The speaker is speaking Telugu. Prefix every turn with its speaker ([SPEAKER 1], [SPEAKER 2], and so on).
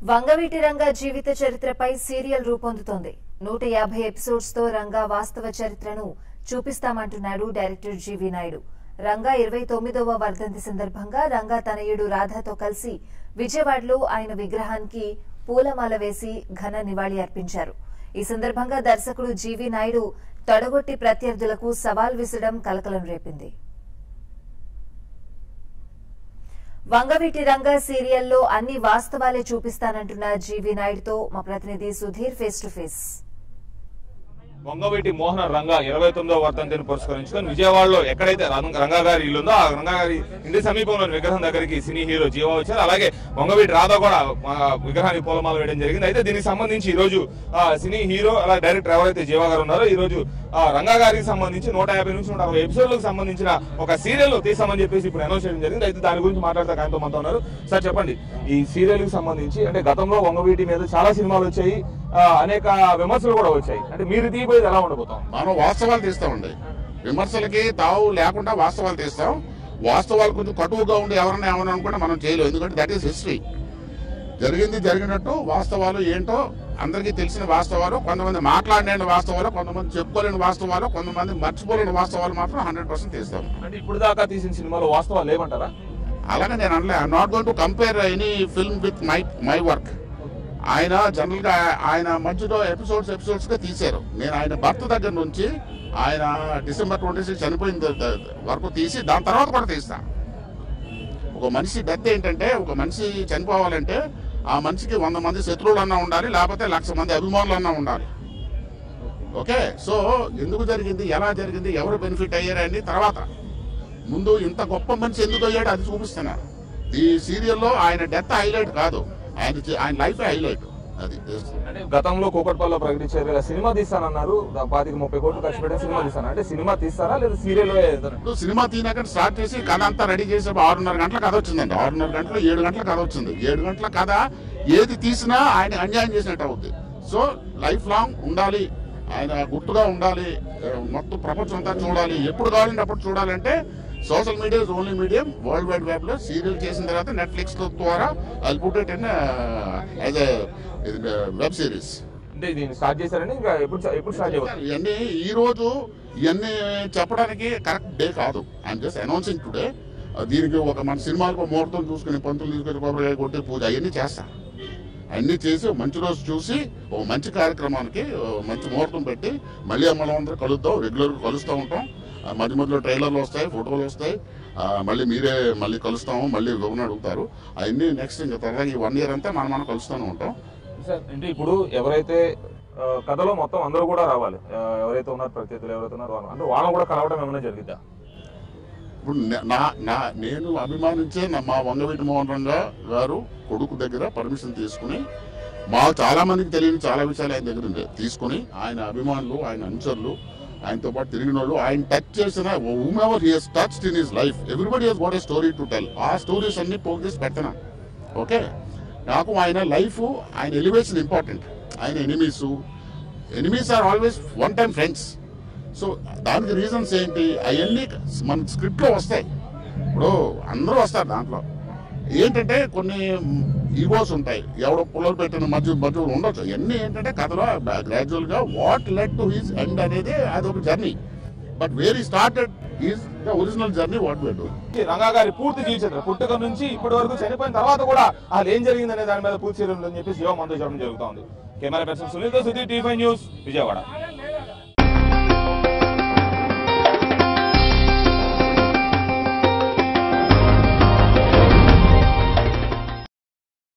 [SPEAKER 1] వంగవీటి రంగా జీవిత చరిత్రపై సీరియల్ రూపొందుతోంది నూట యాభై ఎపిసోడ్స్ తో రంగా వాస్తవ చరిత్రను చూపిస్తామంటున్నాడు డైరెక్టర్ జీవి నాయుడు రంగా ఇరవై తొమ్మిదవ వర్ధంతి సందర్భంగా రంగా తనయుడు రాధాతో కలిసి విజయవాడలో ఆయన విగ్రహానికి పూలమాల వేసి ఘన నివాళి అర్పించారు ఈ సందర్భంగా దర్శకుడు జీవి నాయుడు తొడగొట్టి ప్రత్యర్థులకు సవాల్ విసరడం కలకలం రేపింది వంగవీటి రంగా సీరియల్లో అన్ని వాస్తవాలే చూపిస్తానంటున్న జీవి నాయుడుతో మా ప్రతినిధి Sudheer face to face
[SPEAKER 2] Vangaveeti Mohana Ranga ఇరవై తొమ్మిదవ వర్ధంతిని పురస్కరించుకొని విజయవాడలో ఎక్కడైతే రంగ- రంగా గారి ఇల్లు ఉందో ఆ రంగా గారి ఇంటి సమీపంలోని విగ్రహం దగ్గరికి సినీ హీరో జీవా వచ్చారు అలాగే వంగవీటి రాధా కూడా ఆ, విగ్రహానికి పూలమాల వేయడం జరిగింది అయితే దీనికి సంబంధించి ఈ రోజు ఆ, సినీ హీరో అలాగే డైరెక్టర్ ఎవరైతే జీవా గారు ఉన్నారో ఈ రోజు ఆ, రంగా గారికి సంబంధించి నూట యాభై నుంచి నూట అరవై ఎపిసోడ్లకు సంబంధించిన ఒక సీరియల్ తీసామని చెప్పేసి ఇప్పుడు అనౌన్స్ చేయడం జరిగింది అయితే దాని గురించి మాట్లాడితే ఆయనతో మనతో ఉన్నారు సార్ చెప్పండి ఈ సీరియల్ కి సంబంధించి అంటే గతంలో వంగవీటి మీద చాలా సినిమాలు వచ్చాయి ఆ, అనేక విమర్శలు కూడా వచ్చాయి అంటే మీరు తీయబోయేది ఎలా ఉండబోతాం
[SPEAKER 3] మనం వాస్తవాలు తీస్తామండి విమర్శలకి తావు లేకుండా వాస్తవాలు తీస్తాం వాస్తవాలు కొంచెం కటువుగా ఉండి ఎవరన్నా ఏమన్నా అనుకుంటే మనం చేయలేం ఎందుకంటే దట్ ఈస్ హిస్టరీ జరిగింది జరిగినట్టు వాస్తవాలు ఏంటో అందరికీ తెలిసిన వాస్తవాలు కొంతమంది మాట్లాడలేని వాస్తవాలు కొంతమంది చెప్పుకోలేని వాస్తవాలు కొంతమంది మర్చిపోలేని వాస్తవాలు మాత్రం హండ్రెడ్ పర్సెంట్ తీస్తాం
[SPEAKER 2] అంటే ఇప్పుడు దాకా తీసిన సినిమాలో వాస్తవాలు లేవంటారా
[SPEAKER 3] అలాగే నేను అనలే I not going to compare any film with my my work ఆయన జనరల్ గా ఆయన మధ్యలో ఎపిసోడ్స్ ఎపిసోడ్స్ గా తీశారు నేను ఆయన భర్త దగ్గర నుంచి ఆయన డిసెంబర్ ట్వంటీ సిక్స్ చనిపోయిన ద- ద- వరకు తీసి దాని తర్వాత కూడా తీస్తా ఒక మనిషి డెత్ ఏంటంటే ఒక మనిషి చనిపోవాలంటే ఆ మనిషికి వంద మంది శత్రువులు అన్నా ఉండాలి లేకపోతే లక్ష మంది అభిమానులు అన్నా ఉండాలి ఓకే సో ఎందుకు జరిగింది ఎలా జరిగింది ఎవరు బెనిఫిట్ అయ్యారని తర్వాత ముందు ఇంత గొప్ప మనిషి ఎందుకు అయ్యాడు అది చూపిస్తున్నా ఈ సీరియల్లో ఆయన డెత్ హైలైట్ కాదు ఆయన చే- ఆయన లైఫ్ హైలైట్ అది
[SPEAKER 2] అంటే గతంలో కూకట్పల్లిలో ప్రకటించారు కదా సినిమా తీస్తానన్నారు దా- పాతిక ముప్పై కోట్లు ఖర్చు పెట్టి సినిమా తీస్తాను అంటే సినిమా తీస్తారా లేదా సీరియల్
[SPEAKER 3] ఇప్పుడు సినిమా తీనాక స్టార్ట్ చేసి కథ అంతా రెడీ చేసి ఆరున్నర గంటల కథ వచ్చిందండి ఆరున్నర గంటలు ఏడు గంటల కథ వచ్చింది ఏడు గంటల కథ ఏది తీసినా ఆయన అన్యాయం చేసినట్టు అవుద్ది సో లైఫ్ లాంగ్ ఉండాలి ఆయన గుర్తుగా ఉండాలి ఆ, మొత్తం ప్రపంచం అంతా చూడాలి ఎప్పుడు కావాలంటే అప్పుడు చూడాలంటే social media is only medium world wide web లో సీరియల్ చేసిన తర్వాత నెట్ఫ్లిక్స్ ద్వారా I put it in as web series
[SPEAKER 2] అంటే దీన్ని స్టార్ట్ చేశారని ఇంకా ఎప్పుడు ఎప్పుడు స్టార్ట్ చేయవచ్చు
[SPEAKER 3] ఇవన్నీ ఈ రోజు ఇవన్నీ చెప్పడానికి కరెక్ట్ డే కాదు ఐఎమ్ జస్ట్ అనౌన్సింగ్ టుడే దీనికి ఒక మన సినిమాలకు ముహూర్తం చూసుకుని పంతులు తీసుకుని కొబ్బరికాయ కొట్టి పూజ అవన్నీ చేస్తా అన్ని చేసి ఓ మంచి రోజు చూసి ఓ మంచి కార్యక్రమానికి ఓ మంచి ముహూర్తం పెట్టి మళ్ళీ మనం అందరూ కలుద్దాం రెగ్యులర్ కలుస్తూ ఉంటాం ఆ మధ్య మధ్యలో ట్రైలర్లు వస్తాయి ఫోటోలు వస్తాయి ఆ, మళ్ళీ మీరే మళ్ళీ కలుస్తాము మళ్ళీ గవర్నర్ అడుగుతారు అవన్నీ నెక్స్ట్ ఇంకా త్వరగా ఈ వన్ ఇయర్ అంతా మనం మనం కలుస్తూనే ఉంటాం
[SPEAKER 2] సార్ అంటే ఇప్పుడు ఎవరైతే ఆ, కథలో మొత్తం అందరూ కూడా రావాలి ఆ, ఎవరైతే ఉన్నారు ప్రత్యర్థులు ఎవరైతే ఉన్నారో వాళ్ళు అంటే వాళ్ళని కూడా కలవడం ఏమైనా జరిగిద్దా
[SPEAKER 3] ఇప్పుడు నే- నా నా నేను అభిమానించే నా మా వంగవీటి మోహన్ రంగా గారు కొడుకు దగ్గర పర్మిషన్ తీసుకుని మా చాలా మందికి తెలియని చాలా విషయాలు ఆయన దగ్గర ఉంది తీసుకుని ఆయన అభిమానులు ఆయన అనుచరులు ఆయనతో పాటు తిరిగిన వాళ్ళు ఆయన టచ్ చేసిన whomever he has touch in his life everybody has what a story to tell ఆ స్టోరీస్ అన్ని పోక్ చేసి పెట్టనా ఓకే నాకు ఆయన లైఫ్ ఆయన ఎలివేషన్ ఇంపార్టెంట్ ఆయన enemies enemies are always one time friends so దానికి రీజన్స్ ఏంటి అవన్నీ మన స్క్రిప్ట్ లో వస్తాయి ఇప్పుడు అందరూ వస్తారు దాంట్లో ఏంటంటే కొన్ని ఈగోస్ ఉంటాయి ఎవడో పుల్లలు పెట్టిన మధ్య మధ్య ఉండొచ్చు ఇవన్నీ ఏంటంటే కథలో గ్రాడ్యువల్ గా what led to his end అనేది అది ఒక journey but where he started is the original journey what we do
[SPEAKER 2] Ranga గారి పూర్తి జీవిత పుట్టుక నుంచి ఇప్పటి వరకు చనిపోయిన తర్వాత కూడా అసలు ఏం జరిగిందనే దాని మీద పూర్తి చర్యలు అని చెప్పేసి యువ మందు చెప్పడం జరుగుతోంది కెమెరా పర్సన్ సునీల్ తో సుధీర్ టీవీ న్యూస్ విజయవాడ